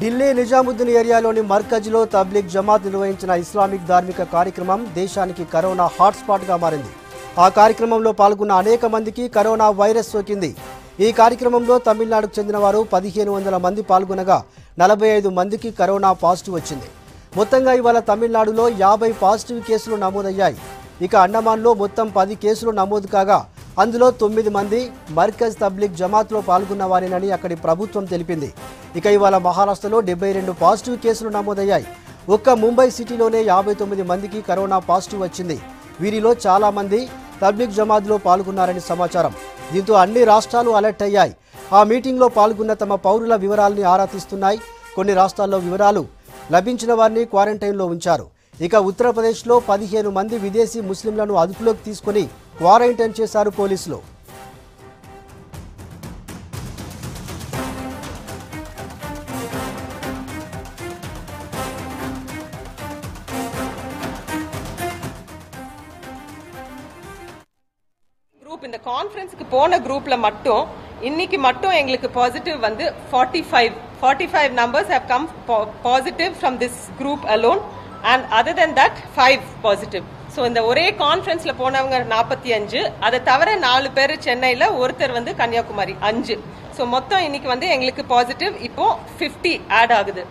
ఢిల్లీ నిజాముద్దీన్ ఏరియాలోని మర్కజ్లో తబ్లిగ్ జమాత్ నిర్వహించిన ఇస్లామిక్ ధార్మిక కార్యక్రమం దేశానికి కరోనా హాట్స్పాట్గా మారింది ఆ కార్యక్రమంలో పాల్గొన్న అనేక మందికి కరోనా వైరస్ సోకింది ఈ కార్యక్రమంలో తమిళనాడుకు చెందిన వారు పదిహేను వందల మంది పాల్గొనగా నలభై ఐదు మందికి కరోనా పాజిటివ్ వచ్చింది మొత్తంగా ఇవాళ తమిళనాడులో యాభై పాజిటివ్ కేసులు నమోదయ్యాయి ఇక అండమాన్లో మొత్తం పది కేసులు నమోదు కాగా అందులో తొమ్మిది మంది మర్కజ్ తబ్లిగ్ జమాత్లో పాల్గొన్న వారేనని అక్కడి ప్రభుత్వం తెలిపింది ఇక ఇవాళ మహారాష్ట్రలో డెబ్బై రెండు పాజిటివ్ కేసులు నమోదయ్యాయి ఒక్క ముంబై సిటీలోనే యాభై తొమ్మిది మందికి కరోనా పాజిటివ్ వచ్చింది వీరిలో చాలా మంది తబ్లిగ్ జమాత్లో పాల్గొన్నారని సమాచారం దీంతో అన్ని రాష్ట్రాలు అలర్ట్ అయ్యాయి ఆ మీటింగ్లో పాల్గొన్న తమ పౌరుల వివరాల్ని ఆరా తీస్తున్నాయి కొన్ని రాష్ట్రాల్లో వివరాలు లభించిన వారిని క్వారంటైన్లో ఉంచారు ఇక ఉత్తరప్రదేశ్లో పదిహేను మంది విదేశీ ముస్లింలను అదుపులోకి తీసుకుని క్వారంటైన్ చేశారు పోలీసులు குரூப் இந்த கான்ஃபரன்ஸ்க்கு போன குரூப்ல மட்டும் இன்னைக்கு மட்டும் எங்களுக்கு பாசிட்டிவ் வந்து 45 five forty five numbers how come positive from this group alone and other then that five positive so இந்த ஒரே கான்ஃபரன்ஸ்ல போனவங்க நாற்பத்தி அஞ்சு அதை தவிர நாலு பேர் சென்னையில் ஒருத்தர் வந்து கன்னியாகுமரி அஞ்சு ஸோ மொத்தம் இன்னைக்கு வந்து எங்களுக்கு பாசிட்டிவ் இப்போ 50 ஆட் ஆகுது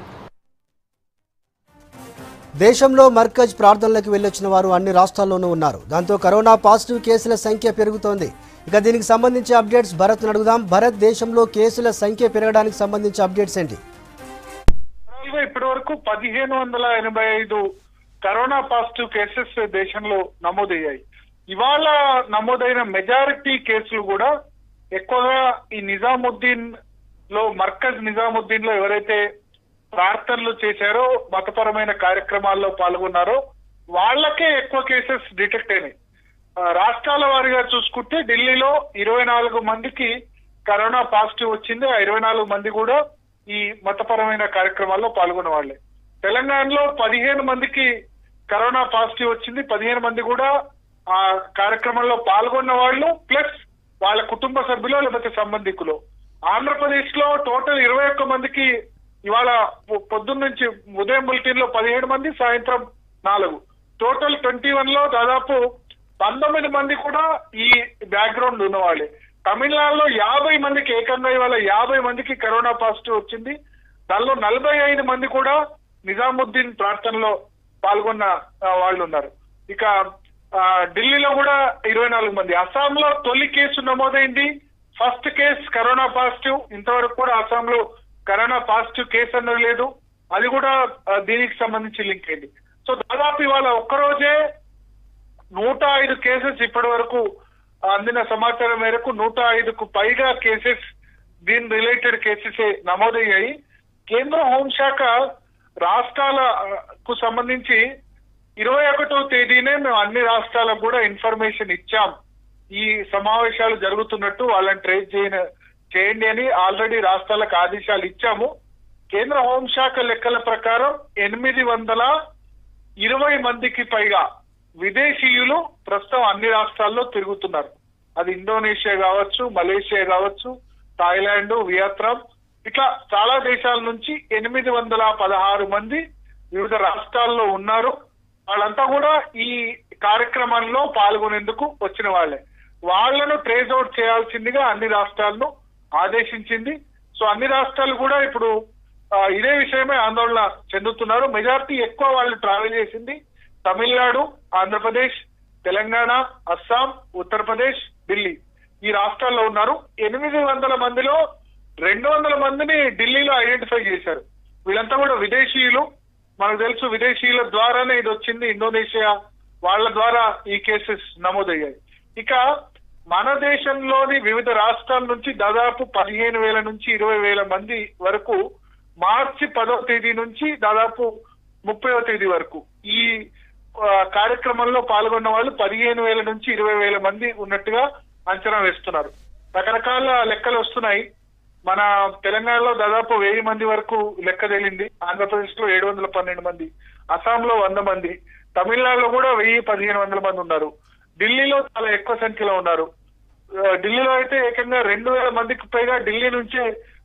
దేశంలో మర్కజ్ ప్రార్థనలకు వెళ్ళొచ్చిన వారు అన్ని రాష్ట్రాల్లోనూ ఉన్నారు దాంతో కరోనా పాజిటివ్ కేసుల సంఖ్య పెరుగుతోంది ఇక దీనికి సంబంధించి అప్డేట్స్ భరత్ అడుగుదాం భరత్ దేశంలో కేసుల సంఖ్య పెరగడానికి సంబంధించి అప్డేట్స్ ఏంటి ఓవరాల్ గా ఇప్పటి వరకు పదిహేను వందల ఎనభై ఐదు కరోనా పాజిటివ్ కేసెస్ దేశంలో నమోదయ్యాయి ఇవాళ నమోదైన మెజారిటీ కేసులు కూడా ఎక్కువగా ఈ నిజాముద్దీన్ లో మర్కజ్ నిజాముద్దీన్ లో ఎవరైతే ప్రార్థనలు చేశారో మతపరమైన కార్యక్రమాల్లో పాల్గొన్నారో వాళ్ళకే ఎక్కువ కేసెస్ డిటెక్ట్ అయినాయి ఆ, రాష్ట్రాల వారీగా చూసుకుంటే ఢిల్లీలో ఇరవై నాలుగు మందికి కరోనా పాజిటివ్ వచ్చింది ఆ ఇరవై నాలుగు మంది కూడా ఈ మతపరమైన కార్యక్రమాల్లో పాల్గొన్న వాళ్ళే తెలంగాణలో పదిహేను మందికి కరోనా పాజిటివ్ వచ్చింది పదిహేను మంది కూడా ఆ కార్యక్రమంలో పాల్గొన్న వాళ్ళు ప్లస్ వాళ్ళ కుటుంబ సభ్యులు లేకపోతే సంబంధికులు ఆంధ్రప్రదేశ్ లో టోటల్ ఇరవై ఒక్క మందికి ఇవాళ పొ- పొద్దున్న నుంచి ఉదయం బులెటిన్ లో పదిహేడు మంది సాయంత్రం నాలుగు టోటల్ ట్వంటీ వన్ లో దాదాపు పంతొమ్మిది మంది కూడా ఈ బ్యాక్గ్రౌండ్ ఉన్నవాళ్ళే తమిళనాడులో యాభై మందికి ఏకంగా ఇవాళ యాభై మందికి కరోనా పాజిటివ్ వచ్చింది దానిలో నలభై ఐదు మంది కూడా నిజాముద్దీన్ ప్రార్థనలో పాల్గొన్న ఆ, వాళ్ళు ఉన్నారు ఇక ఆ, ఢిల్లీలో కూడా ఇరవై నాలుగు మంది అస్సాంలో తొలి కేసు నమోదైంది ఫస్ట్ కేసు కరోనా పాజిటివ్ ఇంతవరకు కూడా అస్సాంలో కరోనా పాజిటివ్ కేసు అన్నది లేదు అది కూడా ఆ, దీనికి సంబంధించి లింక్ అయింది సో దాదాపు ఇవాళ ఒక్కరోజే నూట ఐదు కేసెస్ ఇప్పటి వరకు అందిన సమాచారం మేరకు నూట ఐదుకు పైగా కేసెస్ దీని రిలేటెడ్ కేసెస్ నమోదయ్యాయి కేంద్ర హోంశాఖ రాష్ట్రాలకు సంబంధించి ఇరవై ఒకటో తేదీనే మేము అన్ని రాష్ట్రాలకు కూడా ఇన్ఫర్మేషన్ ఇచ్చాం ఈ సమావేశాలు జరుగుతున్నట్టు వాళ్ళని ట్రేస్ చేయన చేయండి అని ఆల్రెడీ రాష్ట్రాలకు ఆదేశాలు ఇచ్చాము కేంద్ర హోంశాఖ లెక్కల ప్రకారం ఎనిమిది వందల ఇరవై మందికి పైగా విదేశీయులు ప్రస్తుతం అన్ని రాష్ట్రాల్లో తిరుగుతున్నారు అది ఇండోనేషియా కావచ్చు మలేషియా కావచ్చు థాయిలాండ్ వియత్నాం ఇట్లా చాలా దేశాల నుంచి ఎనిమిది వందల పదహారు మంది వివిధ రాష్ట్రాల్లో ఉన్నారు వాళ్ళంతా కూడా ఈ కార్యక్రమంలో పాల్గొనేందుకు వచ్చిన వాళ్ళే వాళ్ళను ట్రేస్ అవుట్ చేయాల్సిందిగా అన్ని రాష్ట్రాలను ఆదేశించింది సో అన్ని రాష్ట్రాలు కూడా ఇప్పుడు ఆ, ఇదే విషయమే ఆందోళన చెందుతున్నారు మెజారిటీ ఎక్కువ వాళ్ళు ట్రావెల్ చేసింది తమిళనాడు ఆంధ్రప్రదేశ్ తెలంగాణ అస్సాం ఉత్తరప్రదేశ్ ఢిల్లీ ఈ రాష్ట్రాల్లో ఉన్నారు ఎనిమిది వందల మందిలో రెండు వందల మందిని ఢిల్లీలో ఐడెంటిఫై చేశారు వీళ్ళంతా కూడా విదేశీయులు మనకు తెలుసు విదేశీయుల ద్వారానే ఇది వచ్చింది ఇండోనేషియా వాళ్ళ ద్వారా ఈ కేసెస్ నమోదయ్యాయి ఇక మన దేశంలోని వివిధ రాష్ట్రాల నుంచి దాదాపు పదిహేను వేల నుంచి ఇరవై వేల మంది వరకు మార్చి పదో తేదీ నుంచి దాదాపు ముప్పైవ తేదీ వరకు ఈ ఆ, కార్యక్రమంలో పాల్గొన్న వాళ్ళు పదిహేను వేల నుంచి ఇరవై వేల మంది ఉన్నట్టుగా అంచనా వేస్తున్నారు రకరకాల లెక్కలు వస్తున్నాయి మన తెలంగాణలో దాదాపు వెయ్యి మంది వరకు లెక్క తేలింది ఆంధ్రప్రదేశ్ లో ఏడు వందల పన్నెండు మంది అస్సాంలో వంద మంది తమిళనాడులో కూడా వెయ్యి పదిహేను వందల మంది ఉన్నారు ఢిల్లీలో చాలా ఎక్కువ సంఖ్యలో ఉన్నారు ఆ, ఢిల్లీలో అయితే ఏకంగా రెండు వేల మందికి పైగా ఢిల్లీ నుంచే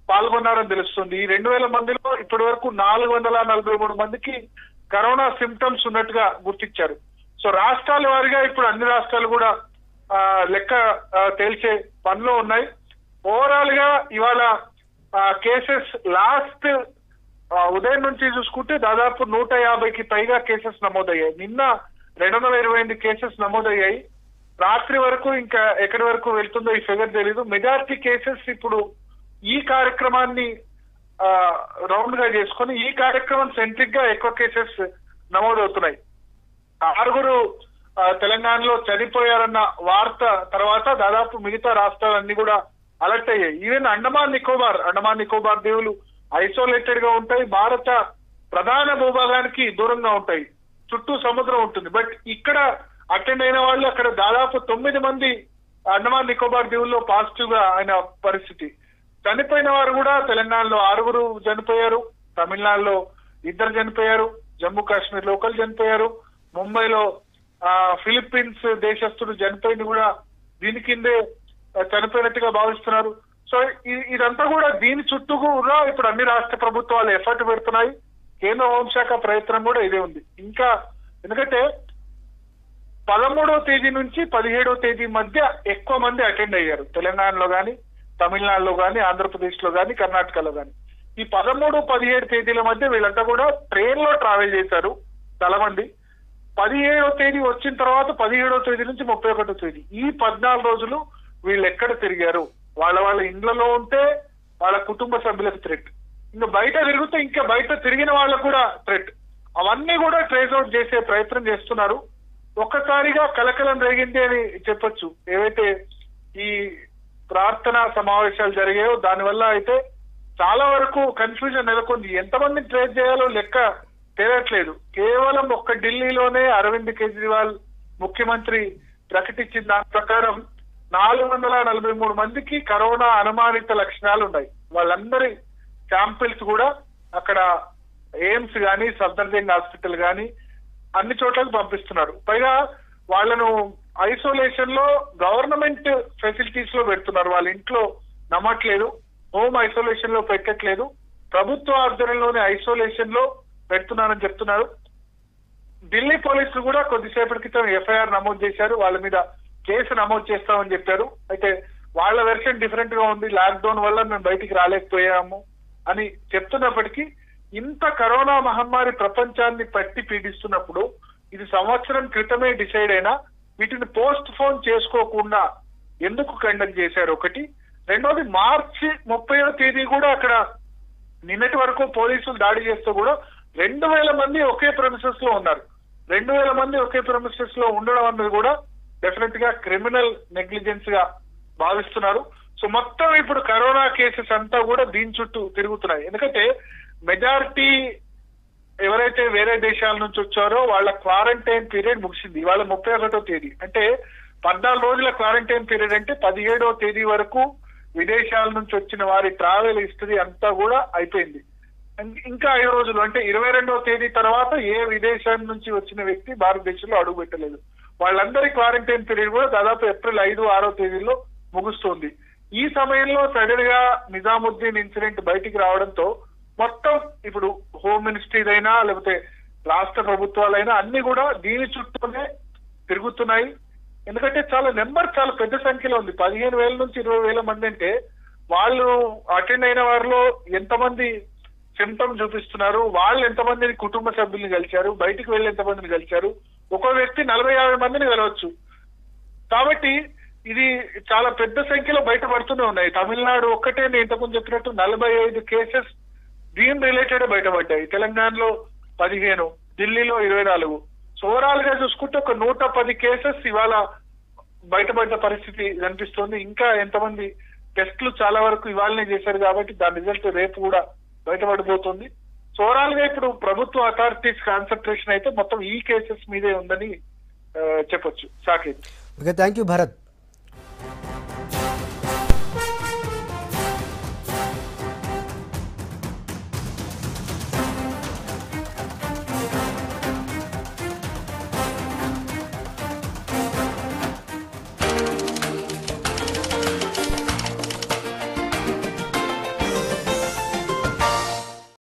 పాల్గొన్నారని తెలుస్తుంది ఈ రెండు వేల మందిలో ఇప్పటి వరకు నాలుగు వందల నలభై మూడు మందికి కరోనా సిమ్టమ్స్ ఉన్నట్టుగా గుర్తించారు సో రాష్ట్రాల వారిగా ఇప్పుడు అన్ని రాష్ట్రాలు కూడా ఆ, లెక్క ఆ, తేల్చే పనిలో ఉన్నాయి ఓవరాల్ గా ఇవాళ కేసెస్ లాస్ట్ ఉదయం నుంచి చూసుకుంటే దాదాపు నూట యాభైకి పైగా కేసెస్ నమోదయ్యాయి నిన్న రెండు వందల ఇరవై ఎనిమిది కేసెస్ నమోదయ్యాయి రాత్రి వరకు ఇంకా ఎక్కడి వరకు వెళ్తుందో ఈ ఫిగర్ తెలీదు మెజారిటీ కేసెస్ ఇప్పుడు ఈ కార్యక్రమాన్ని రౌండ్ గా చేసుకొని ఈ కార్యక్రమం సెంట్రిక్ గా ఎక్కువ కేసెస్ నమోదవుతున్నాయి ఆరుగురు ఆ, తెలంగాణలో చనిపోయారన్న వార్త తర్వాత దాదాపు మిగతా రాష్ట్రాలన్నీ కూడా అలర్ట్ అయ్యాయి ఈవెన్ అండమాన్ నికోబార్ అండమాన్ నికోబార్ దీవులు ఐసోలేటెడ్ గా ఉంటాయి భారత ప్రధాన భూభాగానికి దూరంగా ఉంటాయి చుట్టూ సముద్రం ఉంటుంది బట్ ఇక్కడ అటెండ్ అయిన వాళ్ళు అక్కడ దాదాపు తొమ్మిది మంది అండమాన్ నికోబార్ దీవుల్లో పాజిటివ్ గా అయిన పరిస్థితి చనిపోయిన వారు కూడా తెలంగాణలో ఆరుగురు చనిపోయారు తమిళనాడులో ఇద్దరు చనిపోయారు జమ్మూ కాశ్మీర్ లో ఒకరు చనిపోయారు ముంబైలో ఆ, ఫిలిప్పీన్స్ దేశస్తుడు చనిపోయింది కూడా దీని కిందే ఆ, చనిపోయినట్టుగా భావిస్తున్నారు సో ఇ- ఇదంతా కూడా దీని చుట్టూ కూడా ఇప్పుడు అన్ని రాష్ట్ర ప్రభుత్వాలు ఎఫర్ట్ పెడుతున్నాయి కేంద్ర హోంశాఖ ప్రయత్నం కూడా ఇదే ఉంది ఇంకా ఎందుకంటే పదమూడవ తేదీ నుంచి పదిహేడవ తేదీ మధ్య ఎక్కువ మంది అటెండ్ అయ్యారు తెలంగాణలో గాని తమిళనాడులో గాని ఆంధ్రప్రదేశ్ లో గాని కర్ణాటకలో గాని ఈ పదమూడు పదిహేడు తేదీల మధ్య వీళ్ళంతా కూడా ట్రైన్ లో ట్రావెల్ చేశారు చాలా మంది పదిహేడవ తేదీ వచ్చిన తర్వాత పదిహేడవ తేదీ నుంచి ముప్పై ఒకటో తేదీ ఈ పద్నాలుగు రోజులు వీళ్ళు ఎక్కడ తిరిగారు వాళ్ళ వాళ్ళ ఇండ్లలో ఉంటే వాళ్ళ కుటుంబ సభ్యులకు థ్రెట్ ఇంకా బయట తిరిగితే ఇంకా బయట తిరిగిన వాళ్ళకు కూడా థ్రెట్ అవన్నీ కూడా ట్రేస్ అవుట్ చేసే ప్రయత్నం చేస్తున్నారు ఒక్కసారిగా కలకలం రేగింది అని చెప్పొచ్చు ఏవైతే ఈ ప్రార్థనా సమావేశాలు జరిగాయో దానివల్ల అయితే చాలా వరకు కన్ఫ్యూజన్ నెలకొంది ఎంతమందిని ట్రేస్ చేయాలో లెక్క తేలట్లేదు కేవలం ఒక్క ఢిల్లీలోనే అరవింద్ కేజ్రీవాల్ ముఖ్యమంత్రి ప్రకటించిన దాని ప్రకారం నాలుగు వందల నలభై మూడు మందికి కరోనా అనుమానిత లక్షణాలు ఉన్నాయి వాళ్ళందరి శాంపిల్స్ కూడా అక్కడ ఎయిమ్స్ గాని సఫ్దర్జంగ్ హాస్పిటల్ గాని అన్ని చోట్లకు పంపిస్తున్నారు పైగా వాళ్ళను ఐసోలేషన్ లో గవర్నమెంట్ ఫెసిలిటీస్ లో పెడుతున్నారు వాళ్ళ ఇంట్లో నమ్మట్లేదు హోమ్ ఐసోలేషన్ లో పెట్టట్లేదు ప్రభుత్వ ఆధ్వర్యంలోని ఐసోలేషన్ లో పెడుతున్నారని చెప్తున్నారు ఢిల్లీ పోలీసులు కూడా కొద్దిసేపటి క్రితం ఎఫ్ఐఆర్ నమోదు చేశారు వాళ్ళ మీద కేసు నమోదు చేస్తామని చెప్పారు అయితే వాళ్ళ వెర్షన్ డిఫరెంట్ గా ఉంది లాక్డౌన్ వల్ల మేము బయటికి రాలేకపోయాము అని చెప్తున్నప్పటికీ ఇంత కరోనా మహమ్మారి ప్రపంచాన్ని పట్టి పీడిస్తున్నప్పుడు ఇది సంవత్సరం క్రితమే డిసైడ్ అయినా వీటిని పోస్ట్ పోన్ చేసుకోకుండా ఎందుకు కండక్ట్ చేశారు ఒకటి రెండోది మార్చి ముప్పైవ తేదీ కూడా అక్కడ నిన్నటి వరకు పోలీసులు దాడి చేస్తూ కూడా రెండు వేల మంది ఒకే ప్రమిసెస్ లో ఉన్నారు రెండు వేల మంది ఒకే ప్రమిసెస్ లో ఉండడం అన్నది కూడా డెఫినెట్ గా క్రిమినల్ నెగ్లిజెన్స్ గా భావిస్తున్నారు సో మొత్తం ఇప్పుడు కరోనా కేసెస్ అంతా కూడా దీని చుట్టూ తిరుగుతున్నాయి ఎందుకంటే మెజారిటీ ఎవరైతే వేరే దేశాల నుంచి వచ్చారో వాళ్ళ క్వారంటైన్ పీరియడ్ ముగిసింది ఇవాళ ముప్పై ఒకటో తేదీ అంటే పద్నాలుగు రోజుల క్వారంటైన్ పీరియడ్ అంటే పదిహేడవ తేదీ వరకు విదేశాల నుంచి వచ్చిన వారి ట్రావెల్ హిస్టరీ అంతా కూడా అయిపోయింది ఇం- ఇంకా ఐదు రోజులు అంటే ఇరవై రెండవ తేదీ తర్వాత ఏ విదేశాల నుంచి వచ్చిన వ్యక్తి భారతదేశంలో అడుగు పెట్టలేదు వాళ్ళందరి క్వారంటైన్ పీరియడ్ కూడా దాదాపు ఏప్రిల్ ఐదు ఆరో తేదీలో ముగుస్తుంది ఈ సమయంలో సడన్ గా నిజాముద్దీన్ ఇన్సిడెంట్ బయటికి రావడంతో మొత్తం ఇప్పుడు హోమ్ మినిస్ట్రీదైనా లేకపోతే రాష్ట్ర ప్రభుత్వాలైనా అన్ని కూడా దీని చుట్టూనే తిరుగుతున్నాయి ఎందుకంటే చాలా నెంబర్ చాలా పెద్ద సంఖ్యలో ఉంది పదిహేను వేల నుంచి ఇరవై వేల మంది అంటే వాళ్ళు అటెండ్ అయిన వారిలో ఎంతమంది సిమ్టమ్ చూపిస్తున్నారు వాళ్ళు ఎంతమందిని కుటుంబ సభ్యుల్ని కలిశారు బయటికి వెళ్ళి ఎంతమందిని కలిశారు ఒక్కో వ్యక్తి నలభై యాభై మందిని కలవచ్చు కాబట్టి ఇది చాలా పెద్ద సంఖ్యలో బయటపడుతూనే ఉన్నాయి తమిళనాడు ఒక్కటే నేను ఇంతకుముందు చెప్పినట్టు నలభై ఐదు కేసెస్ దీని రిలేటెడ్ బయటపడ్డాయి తెలంగాణలో పదిహేను ఢిల్లీలో ఇరవై నాలుగు సో ఓవరాల్ గా చూసుకుంటే ఒక నూట పది కేసెస్ ఇవాళ బయటపడ్డ పరిస్థితి కనిపిస్తోంది ఇంకా ఎంతమంది టెస్టులు చాలా వరకు ఇవాళనే చేశారు కాబట్టి దాని రిజల్ట్ రేపు కూడా బయటపడిపోతుంది సో ఓవరాల్ గా ఇప్పుడు ప్రభుత్వ అథారిటీస్ కాన్సన్ట్రేషన్ అయితే మొత్తం ఈ కేసెస్ మీదే ఉందని ఆ, చెప్పొచ్చు Saketh okay thank you Bharat